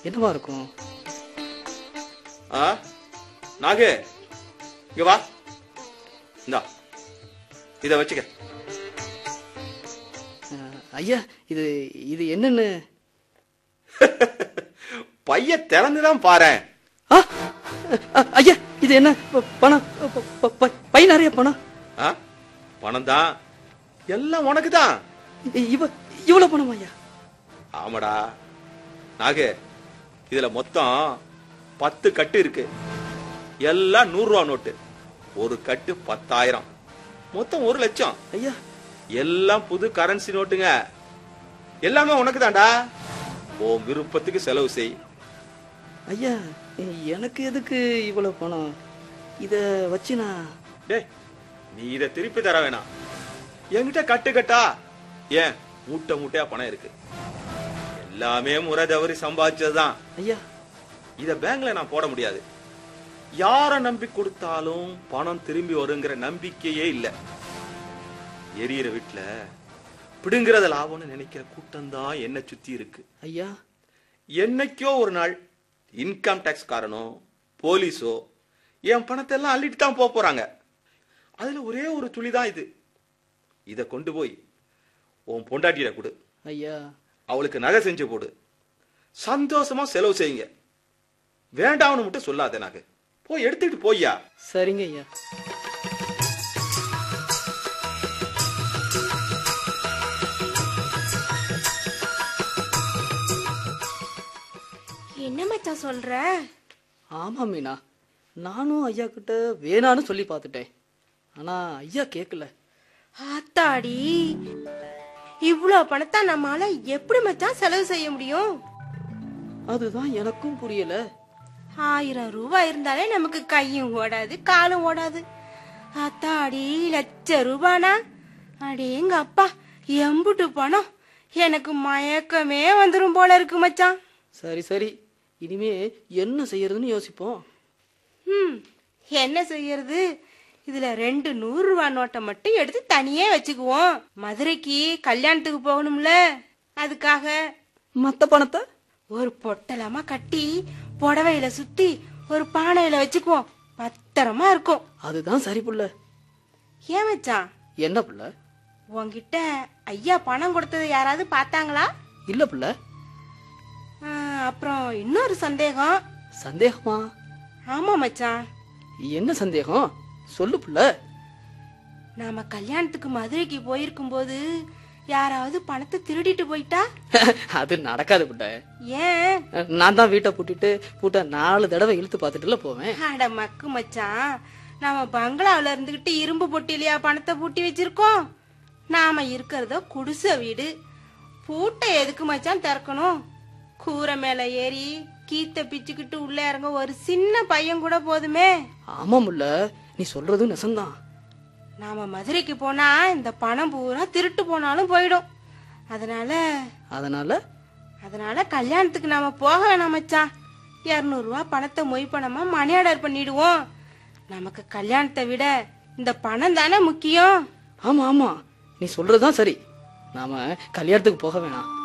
என்னவா இருக்கும் ஆ நாகு இங்க வா இந்தா இத வச்சுக்க அஹ், ஐயா இது இது என்னன்னு பைய திறந்துதான் பாரேன் ஆ அ- ஐயா இது என்ன ப- பணம் ப- ப- ப- பை நிறைய பணம் ஆ பணம் தான் எல்லாம் உனக்கு தான் இ- இவ இவ்வளவு பணம் ஐயா ஆமாடா நாகு இதுல மொத்தம் பத்து கட்டு இருக்கு எல்லாம் நூறு ரூபா நோட்டு ஒரு கட்டு பத்தாயிரம் மொத்தம் ஒரு லட்சம் ஐயா எல்லாம் புது கரன்சி நோட்டுங்க எல்லாமே உனக்கு தான்டா உன் விருப்பத்துக்கு செலவு செய் ஐயா எனக்கு எதுக்கு இவ்வளவு பணம் இத வச்சு நான் டேய் நீ இத திருப்பி தர வேணாம் என்கிட்ட கட்டு கட்டா ஏன் மூட்டை மூட்டையா பணம் இருக்கு எல்லாமே முறை தவறி சம்பாதிச்சதுதான் ஐயா இத பேங்க்ல நான் போட முடியாது யார நம்பி கொடுத்தாலும் பணம் திரும்பி வருங்கிற நம்பிக்கையே இல்ல எரியிற வீட்டுல பிடுங்கிறத லாபம்னு நினைக்கிற கூட்டம் தான் என்ன சுத்தி இருக்கு ஐயா என்னைக்கோ ஒரு நாள் இன்கம் டேக்ஸ் காரனோ போலீஸோ என் பணத்தை எல்லாம் அள்ளிட்டு தான் போக போறாங்க அதுல ஒரே ஒரு துளி தான் இது இத கொண்டு போய் உன் பொண்டாட்டியிட கொடு ஐயா அவளுக்கு நகை செஞ்சு போடு சந்தோஷமா செலவு செய்யுங்க வேண்டாம்னு மட்டும் சொல்லாத நகை போய் எடுத்துக்கிட்டு போய்யா சரிங்க ஐயா என்ன மச்சான் சொல்ற ஆமா மீனா நானும் ஐயா கிட்ட வேணான்னு சொல்லி பார்த்துட்டேன் ஆனா ஐயா கேட்கல ஆத்தாடி இவ்ளோ பணத்தை நம்மால எப்படி மச்சான் செலவு செய்ய முடியும் அதுதான் எனக்கும் புரியல ஆயிரம் ரூபாய் இருந்தாலே நமக்கு கையும் ஓடாது காலும் ஓடாது ஆத்தாடி லட்ச ரூபானா அடேங்க அப்பா எம்புட்டு பணம் எனக்கு மயக்கமே வந்துரும் போல இருக்கு மச்சான் சரி சரி இனிமே என்ன செய்யறதுன்னு யோசிப்போம் ம் என்ன செய்யறது இதுல ரெண்டு நூறு ரூபாய் நோட்டை மட்டும் எடுத்து தனியே வச்சுக்குவோம் மதுரைக்கு கல்யாணத்துக்கு போகணும்ல அதுக்காக மத்த பணத்தை ஒரு பொட்டலமா கட்டி புடவையில சுத்தி ஒரு பானையில வச்சுக்குவோம் பத்திரமா இருக்கும் அதுதான் சரி புள்ள ஏன் மச்சான் என்ன புள்ள உன்கிட்ட ஐயா பணம் கொடுத்தது யாராவது பார்த்தாங்களா இல்ல புள்ள ஆ, அப்புறம் இன்னொரு சந்தேகம் சந்தேகமா ஆமா மச்சான் என்ன சந்தேகம் சொல்லு புள்ள நாம கல்யாணத்துக்கு மதுரைக்கு போயிருக்கும் போது யாராவது பணத்தை திருடிட்டு போயிட்டா அது நடக்காது புள்ள ஏன் நான் தான் வீட்டை பூட்டிட்டு பூட்ட நாலு தடவை இழுத்து பார்த்துட்டுல போவேன் அட மக்கு மச்சான் நாம பங்களாவுல இருந்துகிட்டு இரும்பு பொட்டிலையா பணத்தை பூட்டி வச்சிருக்கோம் நாம இருக்கிறதோ குடிசை வீடு பூட்டை எதுக்கு மச்சான் திறக்கணும் கூரை மேல ஏறி கீத்த பிச்சுக்கிட்டு உள்ள இறங்க ஒரு சின்ன பையன் கூட போதுமே ஆமா முல்ல நீ சொல்றது நெசந்தான் நாம மதுரைக்கு போனா இந்த பணம் பூரா திருட்டு போனாலும் போயிடும் அதனால அதனால அதனால கல்யாணத்துக்கு நாம போக வேணாம் மச்சான் இரநூறுவா பணத்தை மொய் பணமா மணி ஆர்டர் பண்ணிடுவோம் நமக்கு கல்யாணத்தை விட இந்த பணம் தானே முக்கியம் ஆமா ஆமா நீ சொல்றதுதான் சரி நாம கல்யாணத்துக்கு போக வேணாம்